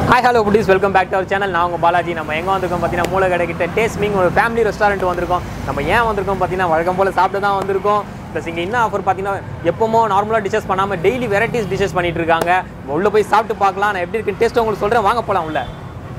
Hi hello buddies welcome back to our channel நான் உங்கள் பாலாஜி நம்ம எங்கே வந்திருக்கோம் பார்த்தீங்கன்னா மூலக்கடை கிட்ட டேஸ்ட் மீங் ஒரு ஃபேமிலி ரெஸ்டாரண்ட் வந்திருக்கோம் நம்ம ஏன் வந்திருக்கோம் பார்த்தீங்கன்னா வழக்கம் போல் சாப்பிட்டு தான் வந்திருக்கோம் ப்ளஸ் இங்கே என்ன ஆஃபர் பார்த்தீங்கன்னா எப்போமோ நார்மலாக டிஷஸ் பண்ணாமல் டெய்லி வெரைட்டிஸ் டிஷஸ் பண்ணிட்டு இருக்காங்க உள்ளே போய் சாப்பிட்டு பார்க்கலாம் நான் எப்படி இருக்குன்னு டேஸ்ட் உங்களுக்கு சொல்கிறேன் வாங்க போகலாம் உள்ள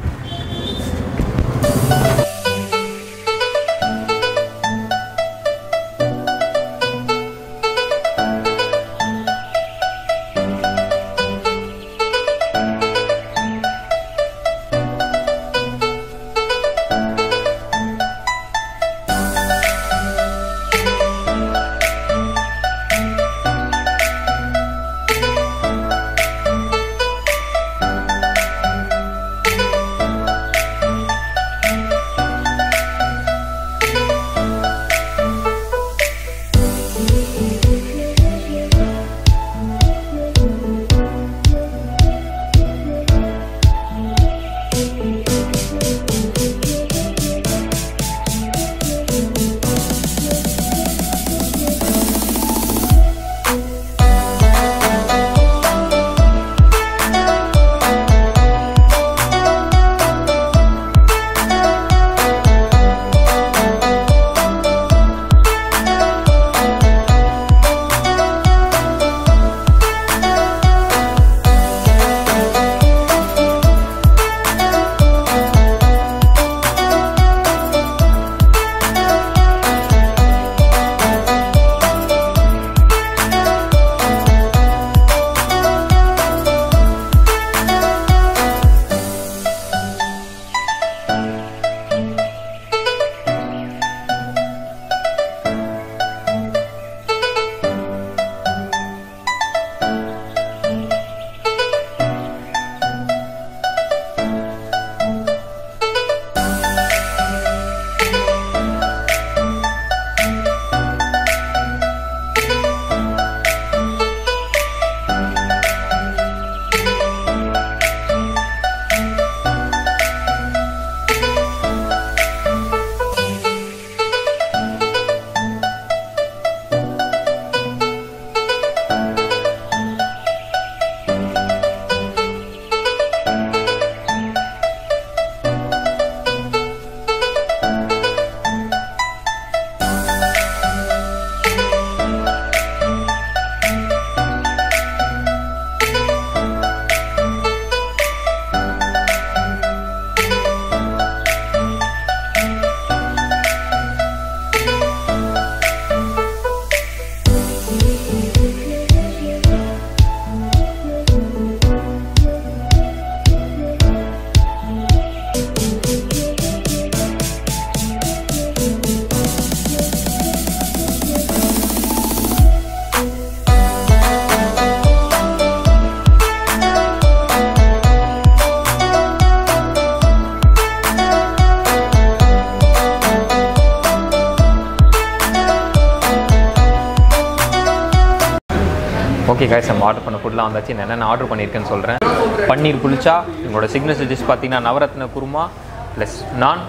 ஓகே கைஸ் நம்ம ஆர்டர் பண்ண ஃபுட்லாம் வந்தாச்சு நான் என்னென்ன ஆர்டர் பண்ணியிருக்கேன்னு சொல்கிறேன் பன்னீர் புளிச்சா எங்களோட சிக்னேச்சர் டிஷ் பார்த்தீங்கன்னா Navratna kurma plus naan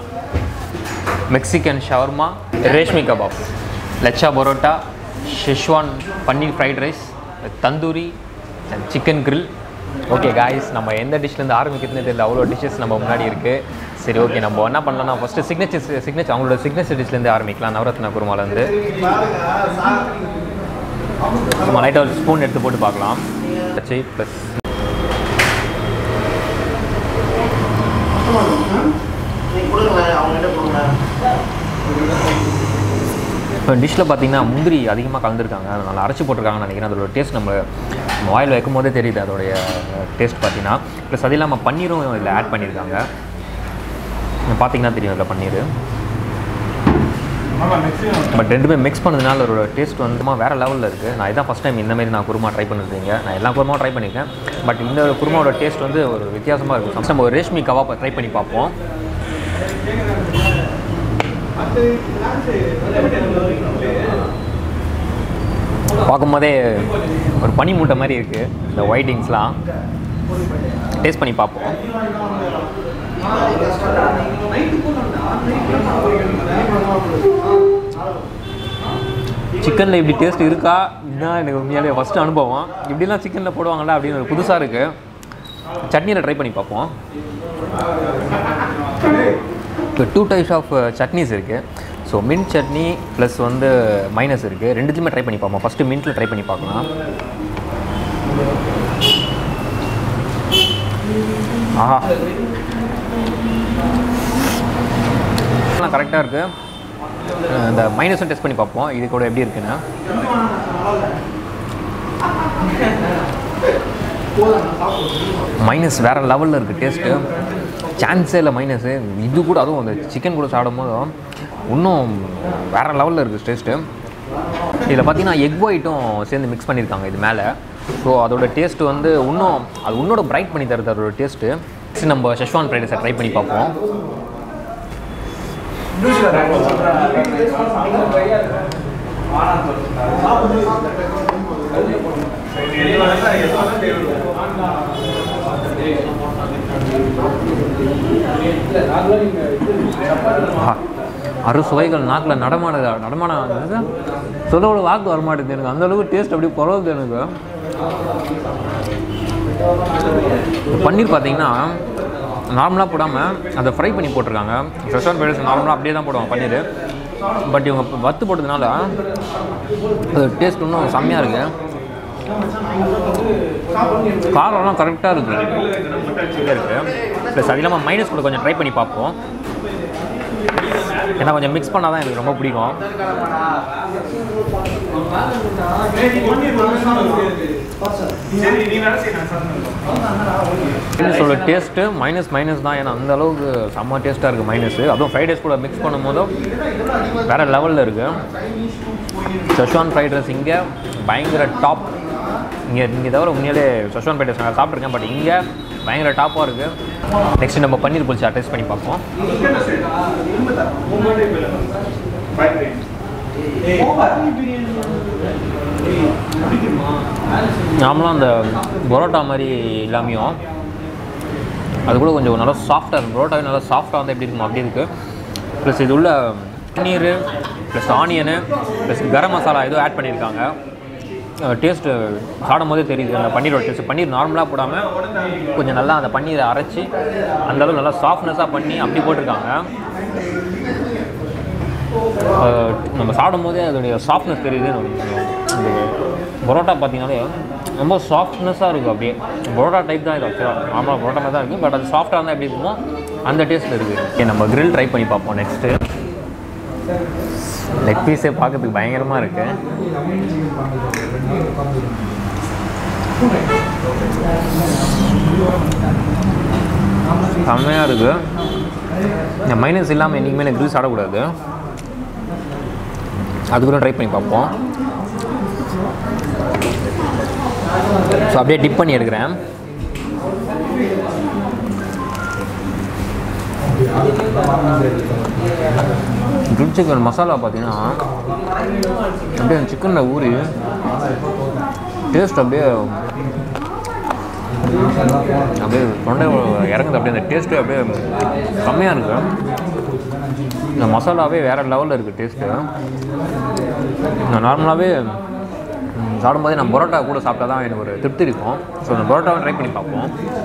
Mexican shawarma reshmi kabab lachha parotta schezwan paneer fried rice tandoori and chicken grill okay guys நம்ம எந்த டிஷ்லேருந்து ஆரம்பிக்கிறதுனே தெரியல அவ்வளோ டிஷ்ஷஸ் நம்ம முன்னாடி இருக்குது சரி ஓகே நம்ம என்ன பண்ணலாம்னா ஃபஸ்ட்டு சிக்னேச்சர் சிக்னேச்சர் அவங்களோட சிக்னேச்சர் டிஷ்லேருந்து ஆரம்பிக்கலாம் நவரத்ன குருமாலேருந்து நம்ம லைட்டாக ஒரு ஸ்பூன் எடுத்து போட்டு பார்க்கலாம் வச்சு ப்ளஸ் இப்போ டிஷ்ஷில் பார்த்தீங்கன்னா முந்திரி அதிகமாக கலந்துருக்காங்க அதனால் அரைச்சி போட்டிருக்காங்கன்னு நினைக்கிறேன் அதோட டேஸ்ட் நம்ம நம்ம வாயில் வைக்கும் போதே தெரியுது அதோடைய டேஸ்ட் பார்த்தீங்கன்னா ப்ளஸ் அது இல்லாமல் பன்னீரும் இதில் ஆட் பண்ணியிருக்காங்க பார்த்தீங்கன்னா தெரியும் இதில் பன்னீர் பட் ரெண்டுமே மிக்ஸ் பண்ணதுனால அதோட டேஸ்ட் வந்து வேறு லெவலில் இருக்குது நான் இதான் ஃபஸ்ட் டைம் இந்த மாதிரி நான் குருமா ட்ரை பண்ணிருக்கீங்க நான் எல்லா குருமாவும் ட்ரை பண்ணியிருக்கேன் பட் இந்த குருமாவோட டேஸ்ட் வந்து ஒரு வித்தியாசமாக இருக்கும் ஃபஸ்ட் நம்ம ஒரு ரேஷ்மி கவாப்பை ட்ரை பண்ணி பார்ப்போம் பார்க்கும்போதே ஒரு பனி மூட்டை மாதிரி இருக்குது இந்த ஒயிட்டிங்ஸ்லாம் டேஸ்ட் பண்ணி பார்ப்போம் சிக்கனில் இப்படி டேஸ்ட் இருக்கா இதுதான் எனக்கு உண்மையாலே ஃபஸ்ட்டு அனுபவம் இப்படிலாம் சிக்கனில் போடுவாங்களா அப்படின்னு ஒரு புதுசாக இருக்குது சட்னியில் ட்ரை பண்ணி பார்ப்போம் இப்போ டூ டைப்ஸ் ஆஃப் சட்னிஸ் இருக்குது ஸோ மின்ட் சட்னி ப்ளஸ் வந்து மைனஸ் இருக்குது ரெண்டுத்தையுமே ட்ரை பண்ணி பார்ப்போம் ஃபஸ்ட்டு மின்ட்டில் ட்ரை பண்ணி பார்க்கலாம் ஆஹா கரெக்டாக இருக்குது இந்த மைனஸும் டெஸ்ட் பண்ணி பார்ப்போம் இது கூட எப்படி இருக்குன்னு மைனஸ் வேறு லெவலில் இருக்குது டேஸ்ட்டு சான்ஸே இல்லை மைனஸு இது கூட அதுவும் அந்த சிக்கன் கூட சாப்பிடும் போதும் இன்னும் வேறு லெவலில் இருக்குது டேஸ்ட்டு இதில் பார்த்தீங்கன்னா எக் ஒயிட்டும் சேர்ந்து மிக்ஸ் பண்ணியிருக்காங்க இது மேலே ஸோ அதோட டேஸ்ட் வந்து இன்னும் அது இன்னோட பிரைட் பண்ணி தருது அதோட டேஸ்ட்டு நெக்ஸ்ட் நம்ம ஷெஷ்வான் ஃப்ரைட் ரைஸை ட்ரை பண்ணி பார்ப்போம் ஆஹா. அறு சுவைகள் நாக்கில் நடமாடுதா நடமாட சொல்லோட வாக்கு வரமாட்டேங்குது எனக்கு அந்த அளவுக்கு டேஸ்ட் அப்படியே குறவுது எனக்கு பன்னீர் பார்த்தீங்கன்னா நார்மலாக போடாமல் அதை ஃப்ரை பண்ணி போட்டிருக்காங்க ரெஸ்டாரண்ட் பேரஸ் நார்மலாக அப்படியே தான் போடுவாங்க பன்னீர் பட் இவங்க இப்ப வத்து போட்டதுனால அது டேஸ்ட் இன்னும் செம்மையாக இருக்குது காரம்லாம் கரெக்டாக இருக்குது இருக்குது ப்ளஸ் அது இல்லாமல் மைனஸ் கூட கொஞ்சம் ட்ரை பண்ணி பார்ப்போம் ஏன்னா கொஞ்சம் மிக்ஸ் பண்ணால் தான் எனக்கு ரொம்ப பிடிக்கும் மைனஸோட டேஸ்ட்டு மைனஸ் மைனஸ் தான் ஏன்னா அந்த அளவுக்கு செம்ம டேஸ்ட்டாக இருக்குது மைனஸ் அதுவும் ஃப்ரைட் ரைஸ் கூட மிக்ஸ் பண்ணும் போதும் வேறு லெவலில் இருக்குது சஷ்வான் ஃப்ரைட் ரைஸ் இங்கே பயங்கர டாப் இங்கே இங்கே தவிர உண்மையிலே சஷ்வான் ஃப்ரைட் ரைஸ் நான் சாப்பிட்ருக்கேன் பட் இங்கே பயங்கர டாப்பாக இருக்குது நெக்ஸ்ட் நம்ம பன்னீர் புளிச்சா டேஸ்ட் பண்ணி பார்ப்போம் நாமளும் அந்த பரோட்டா மாதிரி இல்லாமையும் அது கூட கொஞ்சம் நல்லா சாஃப்டாக இருக்கும் பரோட்டாவே நல்லா சாஃப்டாக வந்து எப்படி இருக்குமோ அப்படி இருக்குது ப்ளஸ் இது உள்ள paneer plus onion plus garam masala ஏதோ ஆட் பண்ணியிருக்காங்க டேஸ்ட்டு சாப்பிடும் போதே தெரியுது அந்த பன்னீரோட டேஸ்ட் பன்னீர் நார்மலாக போடாமல் கொஞ்சம் நல்லா அந்த பன்னீரை அரைச்சி அந்தளவு நல்லா சாஃப்ட்னஸாக பண்ணி அப்படி போட்டிருக்காங்க அஹ் நம்ம சாப்பிடும் போதே அதோடைய சாஃப்ட்னஸ் தெரியுது இந்த பரோட்டா பார்த்தீங்கன்னாலே ரொம்ப சாஃப்ட்னஸாக இருக்கும் அப்படியே பரோட்டா டைப் தான் இது ஆக்சுவலாக நார்மலாக பரோட்டா மாதிரி தான் இருக்குது பட் அது சாஃப்டாக இருந்தால் எப்படி இருக்குமோ அந்த டேஸ்ட்டில் இருக்குது ஓகே நம்ம grill ட்ரை பண்ணி பார்ப்போம் நெக்ஸ்ட்டு லெக் பீஸே பார்க்கறதுக்கு பயங்கரமாக இருக்குது செம்மையாக இருக்குது இந்த மைனஸ் இல்லாமல் என்றைக்குமே எனக்கு கிரில் சாப்பிடக்கூடாது அது கூட ட்ரை பண்ணி பார்ப்போம் ஸோ அப்படியே டிப் பண்ணி எடுக்கிறேன் கிரில் சிக்கன் மசாலா பார்த்தீங்கன்னா அப்படியே அந்த சிக்கனில் ஊறி டேஸ்ட் அப்படியே அப்படியே தொண்டை இறங்குது அப்படியே அந்த டேஸ்ட்டு அப்படியே செம்மையாக இருக்கு இந்த மசாலாவே வேறு லெவலில் இருக்குது டேஸ்ட்டு நான் நார்மலாகவே சாப்பிடும்போதே நான் பரோட்டா கூட சாப்பிட்டா தான் எனக்கு ஒரு திருப்தி இருக்கும் ஸோ அந்த பரோட்டாவை ட்ரை பண்ணி பார்ப்போம்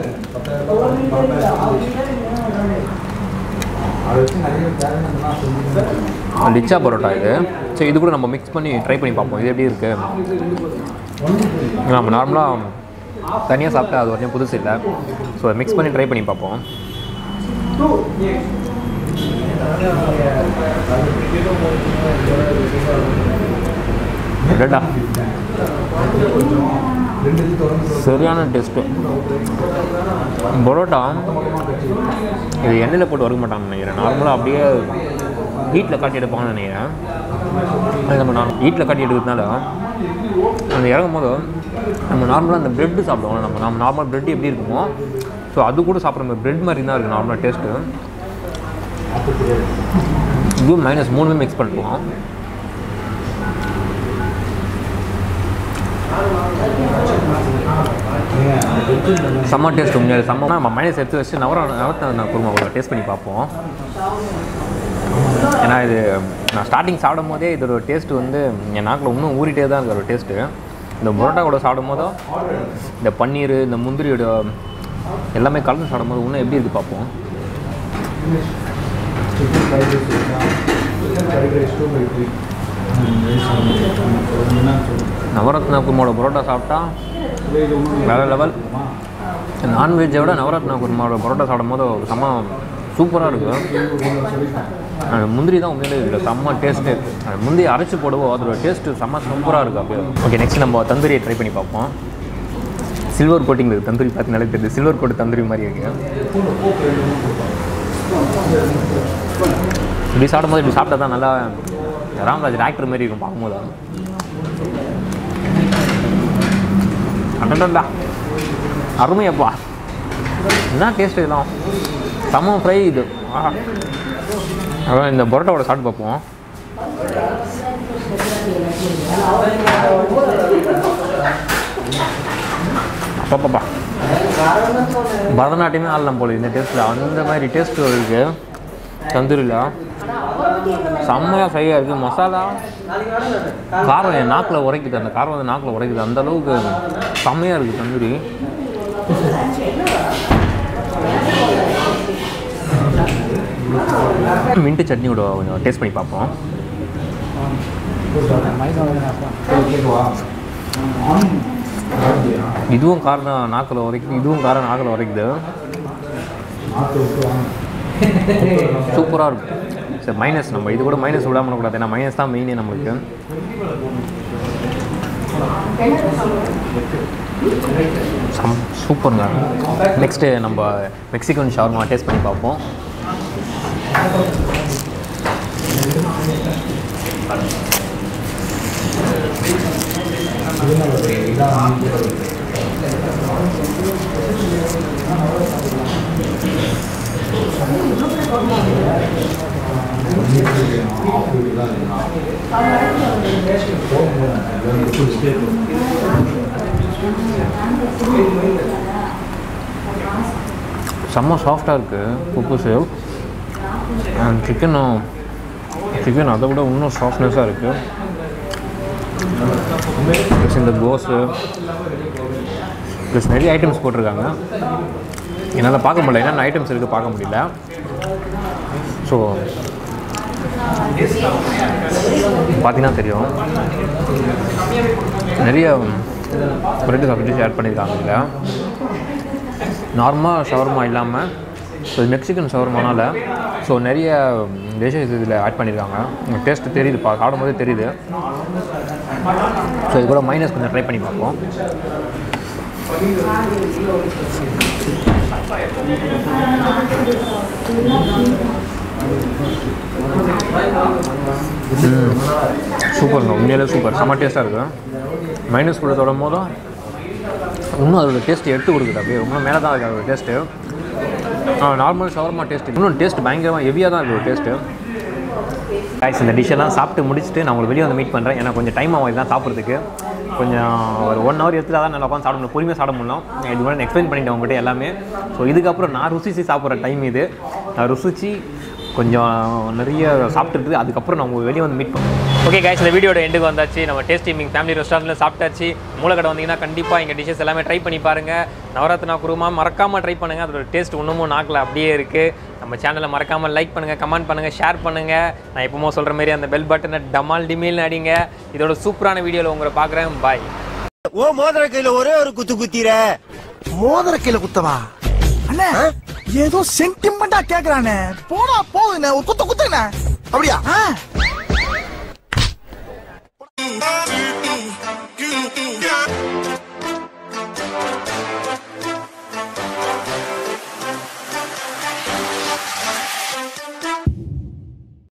லிச்சா பரோட்டா இது சரி இது கூட நம்ம மிக்ஸ் பண்ணி ட்ரை பண்ணி பார்ப்போம் இது எப்படி இருக்குது நம்ம நார்மலாக தனியாக சாப்பிட்டா அது வரையும் புதுசு இல்லை ஸோ மிக்ஸ் பண்ணி ட்ரை பண்ணி பார்ப்போம் ரெண்டா சரியான டேஸ்ட்டு பரோட்டா இது எண்ணெயில் போட்டு வறுக்க மாட்டாங்கன்னு நினைக்கிறேன் நார்மலாக அப்படியே ஹீட்டில் காட்டி எடுப்பாங்கன்னு நினைக்கிறேன் அது நம்ம நான் ஹீட்டில் காட்டி எடுக்கிறதுனால அந்த இறங்கும் போது நம்ம நார்மலாக அந்த ப்ரெட்டு சாப்பிடுவோம் நம்ம நம்ம நார்மல் ப்ரெட் எப்படி இருக்குமோ ஸோ அது கூட சாப்பிட்ற மாதிரி ப்ரெட் மாதிரி தான் இருக்குது நார்மலாக டேஸ்ட்டு இதுவும் மைனஸ் மூணுமே மிக்ஸ் பண்ணிப்போம் செம்ம டேஸ்ட் உண்மையாக செம்ம நம்ம மைனஸ் எடுத்து வச்சு நவர நவத்த நான் குருமா கூட டேஸ்ட் பண்ணி பார்ப்போம் ஏன்னா இது நான் ஸ்டார்டிங் சாப்பிடும் போதே இதோட டேஸ்ட் வந்து என் நாக்கில் இன்னும் ஊறிட்டே தான் இருக்கிற டேஸ்ட்டு இந்த பரோட்டா கூட சாப்பிடும் போதும் இந்த பன்னீர் இந்த முந்திரியோட எல்லாமே கலந்து சாப்பிடும்போது இன்னும் எப்படி இருக்குது பார்ப்போம் சிக்கன் ஃப்ரைட் ரைஸ் இருக்கா chicken fried rice two by three Navratna குருமாவோட பரோட்டா சாப்பிட்டா வேற லெவல் நான்வெஜ்ஜை விட நவரத்னா குருமாவோட பரோட்டா சாப்பிடும் போது செம்ம சூப்பராக இருக்குது அந்த முந்திரி தான் உண்மையிலே இதில் செம்ம டேஸ்ட்டு அந்த முந்திரி அரைச்சி போடுவோம் அதோட டேஸ்ட்டு செம்ம சூப்பராக இருக்குது அப்படியே ஓகே நெக்ஸ்ட் நம்ம தந்தூரியை ட்ரை பண்ணி பார்ப்போம் சில்வர் கோட்டிங் இருக்குது தந்தூரி பார்த்தீங்கனாலே தெரியுது சில்வர் கோட் தந்தூரி மாதிரி இருக்கு இப்படி சாப்பிடும்போது இப்படி சாப்பிட்டா தான் நல்லா ராமராஜ் ஆக்டர் மாதிரி இருக்கும் பார்க்கும்போது அடடா அருமையப்பா என்ன டேஸ்ட் இதெல்லாம் செம்ம ஃப்ரை இது ஆஹா. அதான் இந்த பரோட்டாவோட சாப்பிட்டு பார்ப்போம் அப்பப்பா பரதநாட்டியமே ஆடலாம் போல இந்த டேஸ்ட்டில் அந்த மாதிரி டேஸ்ட் இருக்கு தந்தூரியில் செம்மையாக ஃப்ரையாக இருக்குது மசாலா காரம் என் நாக்கில் உரைக்குது அந்த காரம் வந்து நாக்கில் உரைக்குது அந்த அளவுக்கு செம்மையாக இருக்குது தந்தூரி மின்ட்டு சட்னியோட கொஞ்சம் டேஸ்ட் பண்ணி பார்ப்போம் இதுவும் காரம் தான் நாக்கில் உரைக்குது இதுவும் காரம் நாக்கில் உரைக்குது சூப்பராக இருக்கும் சரி மைனஸ் நம்ம இது கூட மைனஸ் விடாமல் பண்ணக்கூடாது ஏன்னா மைனஸ் தான் மெயினே நம்மளுக்கு சம் சூப்பருங்க நெக்ஸ்ட்டு நம்ம மெக்சிகன் ஷவர்மா டேஸ்ட் பண்ணி பார்ப்போம் செம்ம சாஃப்டாக இருக்குது உப்பு சேவ் அண்ட் சிக்கனும் சிக்கன் அதை விட இன்னும் சாஃப்ட்னஸாக இருக்குது ப்ளஸ் இந்த கோஸு ப்ளஸ் நிறைய ஐட்டம்ஸ் போட்டிருக்காங்க என்னால் பார்க்க முடியல என்னென்ன ஐட்டம்ஸ் இருக்குது பார்க்க முடியல ஸோ பார்த்தீங்கன்னா தெரியும் நிறைய வெரைட்டிஸ் ஆஃப் டிஷ் ஆட் பண்ணியிருக்காங்க இதில் நார்மலாக ஷவர்மா இல்லாமல் ஸோ மெக்சிகன் ஷவர்மானால ஸோ நிறைய டிஷஸ் இதில் ஆட் பண்ணியிருக்காங்க டேஸ்ட் தெரியுது பா சாப்பிடும்போதே தெரியுது ஸோ இது கூட மைனஸ் கொஞ்சம் ட்ரை பண்ணி பார்ப்போம் சூப்பருங்க உண்மையிலே சூப்பர் செம்ம டேஸ்ட்டாக இருக்குது மைனஸ் கூட தொடும் போதும் இன்னும் அதோட டேஸ்ட் எடுத்து கொடுக்குது அப்படியே ரொம்ப மேலே தான் இருக்குது அதோட டேஸ்ட்டு நார்மல் ஷவர்மா டேஸ்ட் இன்னும் டேஸ்ட் பயங்கரமாக ஹெவியாக தான் இருக்குது டேஸ்ட்டு காய்ஸ் இந்த டிஷ்ஷெல்லாம் சாப்பிட்டு முடிச்சுட்டு நான் உங்களுக்கு வெளியே வந்து மீட் பண்ணுறேன் ஏன்னா கொஞ்சம் டைம் ஆகும் இதெல்லாம் சாப்பிட்றதுக்கு கொஞ்சம் ஒரு ஒன் ஹவர் எடுத்துட்டு தான் நல்லா உட்காந்து சாப்பிட முடியும் பொறுமையாக சாப்பிட முடியும் நான் இது மாதிரி எக்ஸ்பிளைன் பண்ணிட்டேன் உங்கள்கிட்ட எல்லாமே ஸோ இதுக்கப்புறம் நான் ருசிச்சு சாப்பிட்ற டைம் இது நான் ருசிச்சு கொஞ்சம் நிறைய சாப்பிட்டுட்டு அதுக்கப்புறம் நான் உங்கள் வெளியே வந்து மீட் பண்ணுவேன் ஓகே guys இந்த வீடியோட எண்டுக்கு வந்தாச்சு நம்ம டேஸ்டி மீங் ஃபேமிலி ரெஸ்டாரண்ட்டில் சாப்பிட்டாச்சு மூலக்கடை வந்தீங்கன்னா கண்டிப்பாக எங்கள் டிஷ்ஷஸ் எல்லாமே ட்ரை பண்ணி பாருங்கள் நவரத்னா குருமா மறக்காமல் ட்ரை பண்ணுங்கள் அதோட டேஸ்ட் இன்னமும் நாக்கில் அப்படியே இருக்குது நம்ம சேனலை மறக்காமல் லைக் பண்ணுங்கள் கமெண்ட் பண்ணுங்கள் ஷேர் பண்ணுங்கள் நான் எப்பவுமே சொல்கிற மாதிரி அந்த பெல் பட்டனை டமால் டிமில்னு அடிங்க இதோட சூப்பரான வீடியோவில் உங்களை பார்க்குறேன் பாய் ஓ மோதிர கையில ஒரே ஒரு குத்து குத்திர மோதிர கையில குத்தவா அண்ணே ஏதோ சென்டிமெண்டா கேக்குறானே போடா போகுதுண்ணே ஒரு குத்து குத்துண்ணே அப்படியா